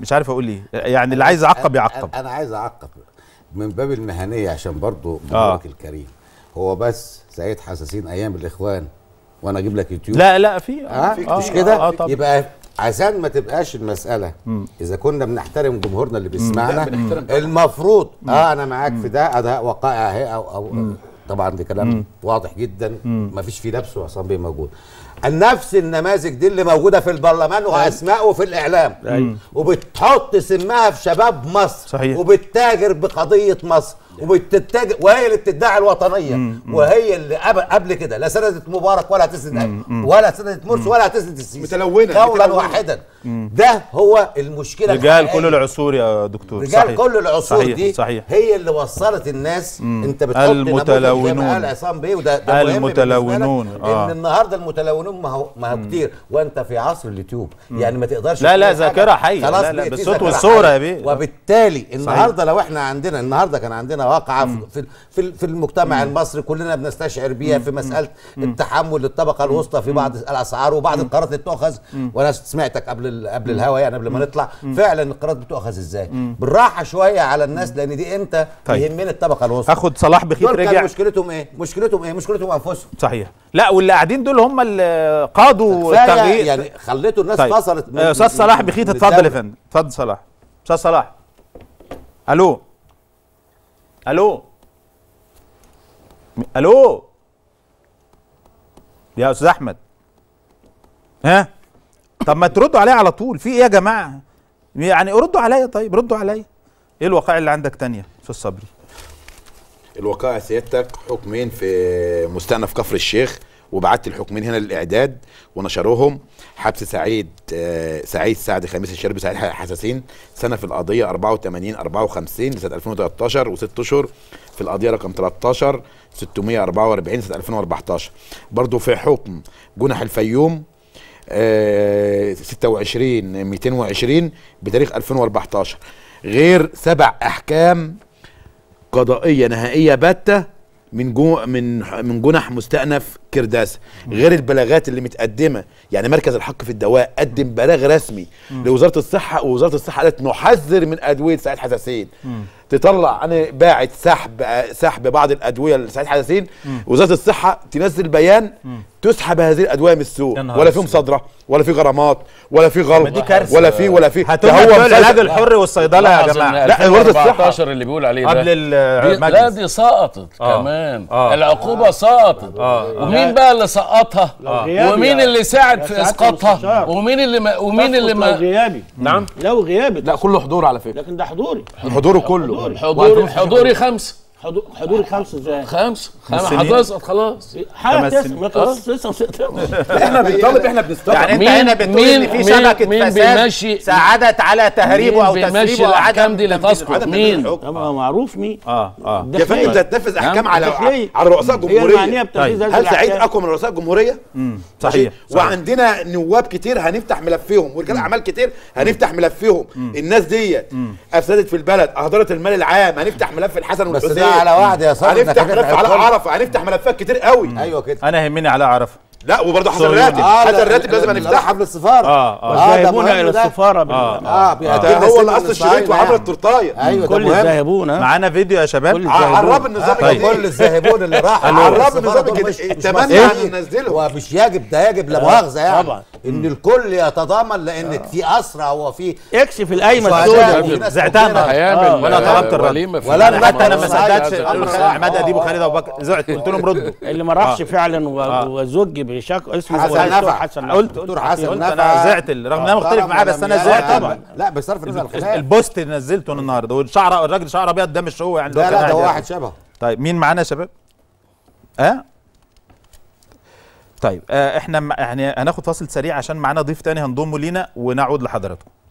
مش عارف اقول ايه يعني اللي عايز يعقب يعقب انا عايز اعقب من باب المهنيه عشان برضو آه. جمهورك الكريم هو بس سعيد حساسين ايام الاخوان وانا اجيب لك يوتيوب لا لا في اه في مش كده اه طبعا يبقى عشان ما تبقاش المساله اذا كنا بنحترم جمهورنا اللي بيسمعنا المفروض اه انا معاك في ده ده وقائع اهي او او طبعا ده كلام واضح جدا ما فيش فيه لبس وعصام بيه موجود نفس النماذج دي اللي موجوده في البرلمان واسماءه في الاعلام وبتحط سمها في شباب مصر صحيح. وبتتاجر بقضيه مصر وبتتاجر وهي اللي بتدعي الوطنيه وهي اللي قبل, قبل كده لا سندت مبارك ولا هتسند ولا سندت مرسي ولا هتسند السيسي متلونة، قولا متلونة. واحدا ده هو المشكله رجال الحقيقية. كل العصور يا دكتور رجال صحيح. كل العصور صحيح. دي صحيح هي اللي وصلت الناس انت بتحط نموذج زي المتلونون. ما قال عصام بيه وده ده مهم بالنسبة لك، المتلونون، آه. ان النهارده المتلونون ما هو ما هو كتير وانت في عصر اليوتيوب يعني ما تقدرش لا، لا، تقول حاجة. ذاكرة حية. خلاص لا، لا، بقت بالصوت ذاكرة والصورة حية. يا بيه. وبالتالي النهارده لو احنا عندنا النهارده كان عندنا واقعه في في في, في المجتمع المصري كلنا بنستشعر بيها في مساله التحمل للطبقه الوسطى في بعض الاسعار وبعض القرارات اللي بتؤخذ وانا سمعتك قبل ال- قبل الهوا يعني قبل ما نطلع فعلا القرارات بتؤخذ ازاي بالراحه شويه على الناس لان دي انت طيب. يهمني الطبقه الوسطى اخد صلاح بخيت دول كان رجع مشكلتهم ايه مشكلتهم ايه مشكلتهم انفسهم صحيح لا واللي قاعدين دول هم اللي قادوا كفاية التغيير يعني خليتوا الناس طيب فصلت من- آه، استاذ من- صلاح من- بخيت من اتفضل يا الدولة. فندم اتفضل صلاح استاذ صلاح الو الو م- الو يا استاذ احمد ها طب ما تردوا عليا على طول في ايه يا جماعه يعني ردوا عليا طيب ردوا عليا ايه الوقائع اللي عندك تانية استاذ صبري الوقائع سيادتك حكمين في مستأنف كفر الشيخ وبعت الحكمين هنا للاعداد ونشروهم حبس سعيد آه، سعيد سعد خميس الشربي سعيد حساسين سنه في القضيه 84 54 لسنه 2013 وست اشهر في القضيه رقم 13 644 سنه 2014 برضه في حكم جنح الفيوم آه، 26 220 بتاريخ 2014 غير سبع احكام قضائيه نهائيه باته من جو من من جنح مستأنف كرداس غير البلاغات اللي متقدمه يعني مركز الحق في الدواء قدم بلاغ رسمي لوزاره الصحه ووزاره الصحه قالت نحذر من ادويه سعيد حساسين تطلع انا باعت سحب سحب بعض الادويه لسعيد حساسين وزاره الصحه تنزل بيان تسحب هذه الادويه من السوق يا نهار ولا في أسود. مصادره ولا في غرامات ولا في غلط دي كارثة. ولا في ولا في هاتوا ده لنا هو بتوع العلاج مسجل. الحر والصيدله يا لاحظ جماعه إن لا، وزارة الصحة. 2014 اللي بيقول عليه قبل ده ال- دي لا المجلس. دي سقطت آه. كمان آه. العقوبه سقطت آه. ومين بقى اللي سقطها غيابي ومين يا- اللي ساعد يا في سعادة اسقاطها المستشار. ومين اللي ما ومين اللي لو ما غيابي نعم لو غيابي لا كله حضور على فكره لكن ده حضوري حضوره كله حضوري حضوري خمسه حضور- حضوري خمسه ازاي؟ خمسه خمسه سنين. هتسقط خلاص حاجه خمس تسمع سنين. ما تقص- لسه مسقط. احنا بنطالب احنا بنستغرب يعني انت مين- هنا بتقول مين- ان في مين- شبكه مين فساد بيمشي- ساعدت على تهريبه مين او بيمشي تسريبه او الاحكام عدم دي اللي تنفيذ تسقط الحكم. مين طبعا معروف مين اه اه يا فندم انت تنفذ احكام على الداخلية. على رؤساء هي المعنيه الجمهوريه بتنفيذ طيب. هذه هل سعيد الأحكام. اقوى من رؤساء الجمهوريه؟ امم صحيح صحيح. وعندنا نواب كتير هنفتح ملفهم ورجال اعمال كتير هنفتح ملفهم الناس ديت افسدت في البلد اهدرت المال العام هنفتح ملف الحسن بس والحسين ده على وعد يا صاحبي هنفتح إنك ملف هتفتح على الكل. عرفه هنفتح ملفات كتير قوي ايوه كده انا يهمني على عرفه لا وبرضه حسن صهيوني. راتب آه، حسن لا، راتب لازم لا، هنفتحها قبل السفاره اه اه آه، ده الذاهبون مهم الى ده. السفاره بال- آه. اه ده بيقدم هو اللي اصل الشريط وعمل التورتايه التورتايه ايوه ده كل مهم الذاهبون ها معانا فيديو يا شباب كل عرب النظام طيب. الجديد كل الذاهبون اللي راحوا عرب السفارة النظام دول الجديد مش- مش اتمنى مسؤولين. ان ننزله ومش يجب ده يجب لا مؤاخذه يعني طبعا. ان الكل يتضامن لان في اسرى وفي اكشف القايمه شهداء السوداء وفي ناس زعتها كتيرة. هيعمل ولا آه، طلبت الرد. وليمة في ولا المحكمة. حتى انا ما صحيح. صدقتش الله الخ- صحيح. عماد اديب وخالد ابو بكر زعت قلت لهم ردوا اللي ما راحش آه. فعلا و- آه. وزج بشك اسمه حسن هو نفع. حسن نفع. قلت دكتور قلت حسن قلت نفع. انا زعت رغم ان انا مختلف معاه بس انا زعت لا، طبعا لا بصرف النظر عن الخلاف البوست اللي نزلته النهارده والشعر الراجل شعر ابيض ده مش هو يعني لا كان لا قاعد ده ياكل. واحد شبهه طيب مين معانا يا شباب؟ اه طيب آه احنا م- يعني هناخد فاصل سريع عشان معانا ضيف تاني هنضمه لينا ونعود لحضراتكم